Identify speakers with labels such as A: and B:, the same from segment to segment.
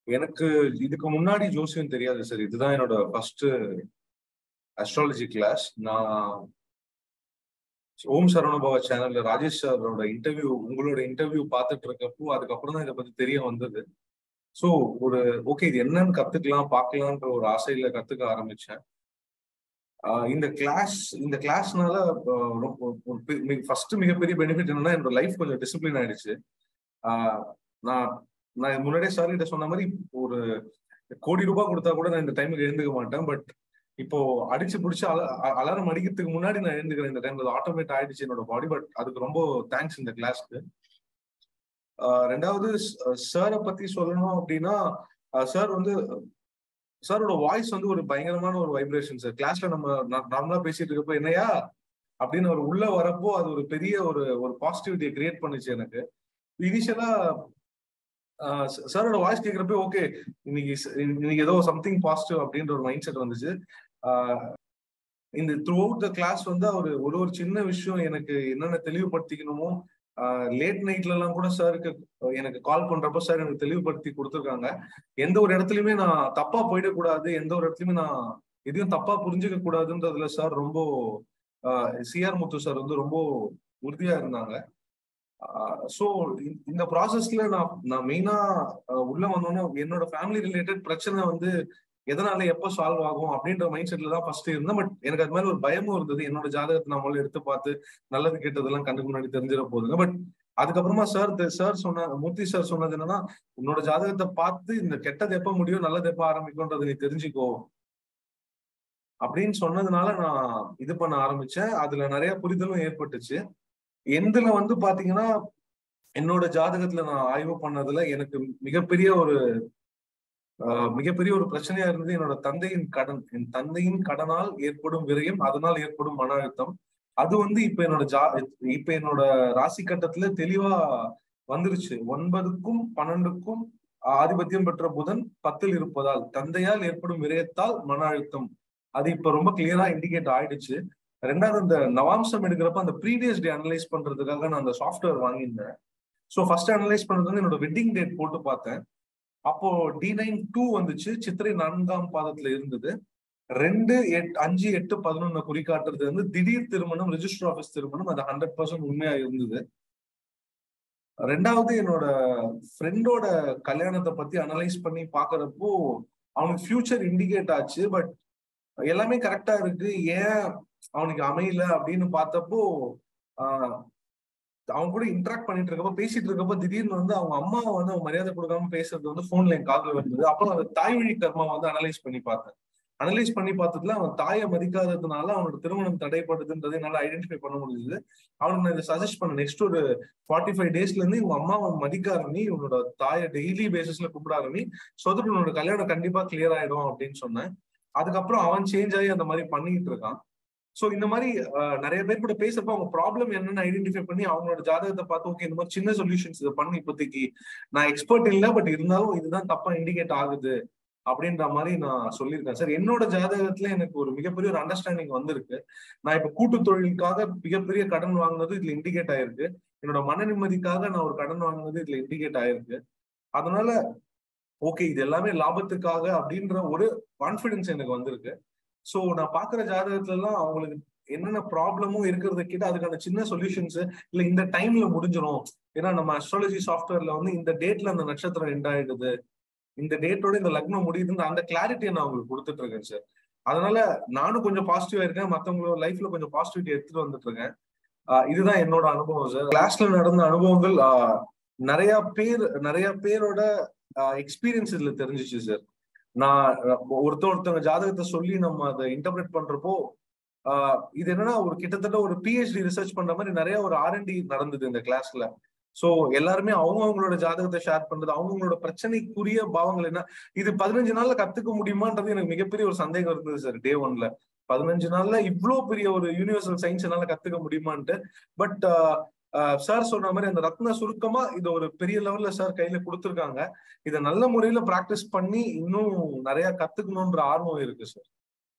A: எனக்கு இதுக்கு முன்னாடி ஜோசியம் தெரியாது சார் இதுதான் என்னோட ஃபர்ஸ்ட் அஸ்ட்ராலஜி கிளாஸ் நான் ஓம் சரவணபவ சேனல்ல ராஜேஷ் சாரோட இன்டர்வியூ உங்களோட இன்டர்வியூ பார்த்துட்டு இருக்கப்போ அதுக்கப்புறம் தான் இதை பத்தி தெரிய வந்தது ஸோ ஒரு ஓகே இது என்னன்னு கத்துக்கலாம் பார்க்கலான்ற ஒரு ஆசையில கத்துக்க ஆரம்பிச்சேன் இந்த கிளாஸ் இந்த கிளாஸ்னால ஃபர்ஸ்ட் மிகப்பெரிய பெனிஃபிட் என்னன்னா என்னோட லைஃப் கொஞ்சம் டிசிப்ளின் ஆயிடுச்சு நான் நான் முன்னாடியே சார் கிட்ட சொன்ன மாதிரி ஒரு கோடி ரூபாய் கொடுத்தா கூட நான் இந்த டைமுக்கு எழுந்துக்க மாட்டேன் பட் இப்போ அடிச்சு பிடிச்சி அல அலாரம் அடிக்கிறதுக்கு முன்னாடி நான் எழுந்துக்கிறேன் இந்த டைம் அது ஆட்டோமேட் ஆயிடுச்சு என்னோட பாடி பட் அதுக்கு ரொம்ப தேங்க்ஸ் இந்த கிளாஸ்க்கு ரெண்டாவது சாரை பத்தி சொல்லணும் அப்படின்னா சார் வந்து சாரோட வாய்ஸ் வந்து ஒரு பயங்கரமான ஒரு வைப்ரேஷன் சார் கிளாஸ்ல நம்ம நார்மலா பேசிட்டு இருக்கப்போ என்னையா அப்படின்னு அவர் உள்ள வரப்போ அது ஒரு பெரிய ஒரு ஒரு பாசிட்டிவிட்டியை கிரியேட் பண்ணுச்சு எனக்கு இனிஷியலா சாரோட வாய்ஸ் கேட்கிறப்ப ஓகே இன்னைக்கு இன்னைக்கு ஏதோ சம்திங் பாசிட்டிவ் அப்படின்ற ஒரு மைண்ட் செட் வந்துச்சு இந்த த்ரூ அவுட் த கிளாஸ் வந்து அவர் ஒரு ஒரு சின்ன விஷயம் எனக்கு என்னென்ன தெளிவுபடுத்திக்கணுமோ லேட் நைட்ல எல்லாம் கூட சாருக்கு எனக்கு கால் பண்றப்போ சார் எனக்கு தெளிவுபடுத்தி கொடுத்துருக்காங்க எந்த ஒரு இடத்துலயுமே நான் தப்பா போயிடக்கூடாது எந்த ஒரு இடத்துலயுமே நான் எதையும் தப்பா புரிஞ்சுக்க கூடாதுன்றதுல சார் ரொம்ப சிஆர் முத்து சார் வந்து ரொம்ப உறுதியா இருந்தாங்க ஸோ இந்த ப்ராசஸ்ல நான் நான் மெயினா உள்ள வந்தோன்னா என்னோட ஃபேமிலி ரிலேட்டட் பிரச்சனை வந்து எதனால எப்போ சால்வ் ஆகும் அப்படின்ற மைண்ட் செட்ல தான் ஃபர்ஸ்ட் இருந்தேன் பட் எனக்கு அது மாதிரி ஒரு பயமும் இருந்தது என்னோட ஜாதகத்தை நம்மள எடுத்து பார்த்து நல்லது கெட்டதெல்லாம் கண்ணுக்கு முன்னாடி தெரிஞ்சிட போதுங்க பட் அதுக்கப்புறமா சார் சார் சொன்ன மூர்த்தி சார் சொன்னது என்னன்னா உன்னோட ஜாதகத்தை பார்த்து இந்த கெட்டது எப்ப முடியும் நல்லது எப்ப ஆரம்பிக்கும்ன்றது நீ தெரிஞ்சுக்கோ அப்படின்னு சொன்னதுனால நான் இது பண்ண ஆரம்பிச்சேன் அதுல நிறைய புரிதலும் ஏற்பட்டுச்சு எந்துல வந்து பாத்தீங்கன்னா என்னோட ஜாதகத்துல நான் ஆய்வு பண்ணதுல எனக்கு மிகப்பெரிய ஒரு மிகப்பெரிய ஒரு பிரச்சனையா இருந்தது என்னோட தந்தையின் கடன் என் தந்தையின் கடனால் ஏற்படும் விரயம் அதனால் ஏற்படும் மன அழுத்தம் அது வந்து இப்ப என்னோட ஜா இப்ப என்னோட ராசி கட்டத்துல தெளிவா வந்துருச்சு ஒன்பதுக்கும் பன்னெண்டுக்கும் ஆதிபத்தியம் பெற்ற புதன் பத்தில் இருப்பதால் தந்தையால் ஏற்படும் விரயத்தால் மன அழுத்தம் அது இப்ப ரொம்ப கிளியரா இண்டிகேட் ஆயிடுச்சு ரெண்டாவது இந்த நவாம்சம் எடுக்கிறப்ப அந்த ப்ரீவியஸ் டே அனலைஸ் பண்றதுக்காக நான் அந்த சாஃப்ட்வேர் வாங்கியிருந்தேன் ஸோ ஃபர்ஸ்ட் அனலைஸ் பண்றது வந்து என்னோட வெட்டிங் டேட் போட்டு பார்த்தேன் அப்போ டி நைன் டூ வந்துச்சு சித்திரை நான்காம் பாதத்துல இருந்தது ரெண்டு எட் அஞ்சு எட்டு பதினொன்னு குறிக்காட்டுறது வந்து திடீர் திருமணம் ரிஜிஸ்டர் ஆஃபீஸ் திருமணம் அது ஹண்ட்ரட் பர்சன்ட் உண்மையா இருந்தது ரெண்டாவது என்னோட ஃப்ரெண்டோட கல்யாணத்தை பத்தி அனலைஸ் பண்ணி பாக்குறப்போ அவனுக்கு ஃபியூச்சர் இண்டிகேட் ஆச்சு பட் எல்லாமே கரெக்டா இருக்கு ஏன் அவனுக்கு அமையல அப்படின்னு பார்த்தப்போ அவன் கூட இன்ட்ராக்ட் பண்ணிட்டு இருக்கப்ப பேசிட்டு இருக்கப்ப திடீர்னு வந்து அவங்க அம்மா வந்து அவன் மரியாதை கொடுக்காம பேசுறது வந்து போன்ல என் காதுல வந்தது அப்புறம் அந்த தாய் வழி கர்மா வந்து அனலைஸ் பண்ணி பார்த்தேன் அனலைஸ் பண்ணி பார்த்ததுல அவன் தாயை மதிக்காததுனால அவனோட திருமணம் தடைப்படுதுன்றதை என்னால ஐடென்டிஃபை பண்ண முடிஞ்சது அவனுக்கு நான் இதை சஜஸ்ட் பண்ண நெக்ஸ்ட் ஒரு ஃபார்ட்டி ஃபைவ் டேஸ்ல இருந்து இவங்க அம்மாவை மதிக்க ஆரம்பி இவனோட தாயை டெய்லி பேசிஸ்ல கூப்பிட ஆரம்பி சொதட்டு உன்னோட கல்யாணம் கண்டிப்பா கிளியர் ஆயிடும் அப்படின்னு சொன்னேன் அதுக்கப்புறம் அவன் சேஞ்ச் ஆகி அந்த மாதிரி பண்ணிட்டு இருக்கான் சோ இந்த மாதிரி நிறைய பேர் கூட பேசுறப்ப அவங்க ப்ராப்ளம் என்னன்னு ஐடென்டிஃபை பண்ணி அவங்களோட ஜாதகத்தை பார்த்து ஓகே இந்த மாதிரி சின்ன சொல்யூஷன்ஸ் இதை பண்ணி இப்போதைக்கு நான் எக்ஸ்பர்ட் இல்லை பட் இருந்தாலும் இதுதான் தப்பா இண்டிகேட் ஆகுது அப்படின்ற மாதிரி நான் சொல்லியிருக்கேன் சார் என்னோட ஜாதகத்துல எனக்கு ஒரு மிகப்பெரிய ஒரு அண்டர்ஸ்டாண்டிங் வந்திருக்கு நான் இப்ப கூட்டு தொழிலுக்காக மிகப்பெரிய கடன் வாங்கினது இதுல இண்டிகேட் ஆயிருக்கு என்னோட மன நிம்மதிக்காக நான் ஒரு கடன் வாங்கினது இதுல இண்டிகேட் ஆயிருக்கு அதனால ஓகே இது எல்லாமே லாபத்துக்காக அப்படின்ற ஒரு கான்பிடன்ஸ் எனக்கு வந்திருக்கு சோ நான் பாக்குற ஜாதகத்துல எல்லாம் அவங்களுக்கு என்னென்ன ப்ராப்ளமும் இருக்கிறத கிட்ட அதுக்கான சின்ன சொல்யூஷன்ஸ் இல்ல இந்த டைம்ல முடிஞ்சிடும் ஏன்னா நம்ம அஸ்ட்ராலஜி சாஃப்ட்வேர்ல வந்து இந்த டேட்ல அந்த நட்சத்திரம் எண்ட் ஆயிடுது இந்த டேட்டோட இந்த லக்னம் முடியுதுன்னு அந்த கிளாரிட்டியை நான் உங்களுக்கு கொடுத்துட்டு இருக்கேன் சார் அதனால நானும் கொஞ்சம் பாசிட்டிவா இருக்கேன் மத்தவங்களோட லைஃப்ல கொஞ்சம் பாசிட்டிவிட்டி எடுத்துட்டு வந்துட்டு இருக்கேன் இதுதான் என்னோட அனுபவம் சார் கிளாஸ்ல நடந்த அனுபவங்கள் நிறைய பேர் நிறைய பேரோட எக்ஸ்பீரியன்ஸ் இதுல தெரிஞ்சிச்சு சார் நான் ஒருத்த ஒருத்தவங்க ஜாதகத்தை சொல்லி நம்ம அதை இன்டர்பிரேட் பண்றப்போ இது என்னன்னா ஒரு கிட்டத்தட்ட ஒரு பிஹெச்டி ரிசர்ச் பண்ற மாதிரி நிறைய ஒரு ஆர்என்டி நடந்தது இந்த கிளாஸ்ல சோ எல்லாருமே அவங்க அவங்களோட ஜாதகத்தை ஷேர் பண்றது அவங்களோட பிரச்சனைக்குரிய பாவங்கள் என்ன இது பதினஞ்சு நாள்ல கத்துக்க முடியுமான்றது எனக்கு மிகப்பெரிய ஒரு சந்தேகம் இருந்தது சார் டே ஒன்ல பதினஞ்சு நாள்ல இவ்வளவு பெரிய ஒரு யூனிவர்சல் சயின்ஸ் என்னால கத்துக்க முடியுமான்ட்டு பட் சார் சொன்ன மாதிரி அந்த ரத்ன சுருக்கமா இது ஒரு பெரிய லெவல்ல சார் கையில கொடுத்துருக்காங்க இதை நல்ல முறையில பிராக்டிஸ் பண்ணி இன்னும் நிறைய கத்துக்கணும்ன்ற ஆர்வம் இருக்கு சார்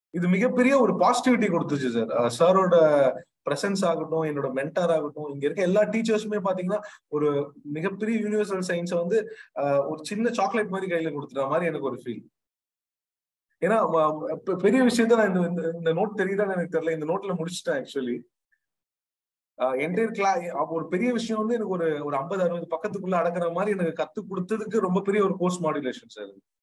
A: இது மிகப்பெரிய ஒரு பாசிட்டிவிட்டி கொடுத்துச்சு சார் சாரோட பிரசன்ஸ் ஆகட்டும் என்னோட மென்டார் ஆகட்டும் இங்க இருக்க எல்லா டீச்சர்ஸுமே பாத்தீங்கன்னா ஒரு மிகப்பெரிய யூனிவர்சல் சயின்ஸை வந்து ஒரு சின்ன சாக்லேட் மாதிரி கையில கொடுத்துற மாதிரி எனக்கு ஒரு ஃபீல் ஏன்னா பெரிய விஷயத்த நான் இந்த இந்த நோட் தெரியுதான்னு எனக்கு தெரியல இந்த நோட்ல முடிச்சுட்டேன் ஆக்சுவலி என்டையர் கிளா ஒரு பெரிய விஷயம் வந்து எனக்கு ஒரு ஒரு ஐம்பது அறுபது பக்கத்துக்குள்ள அடக்குற மாதிரி எனக்கு கத்து கொடுத்ததுக்கு ரொம்ப பெரிய ஒரு கோர்ஸ் மாடுலேஷன் சார்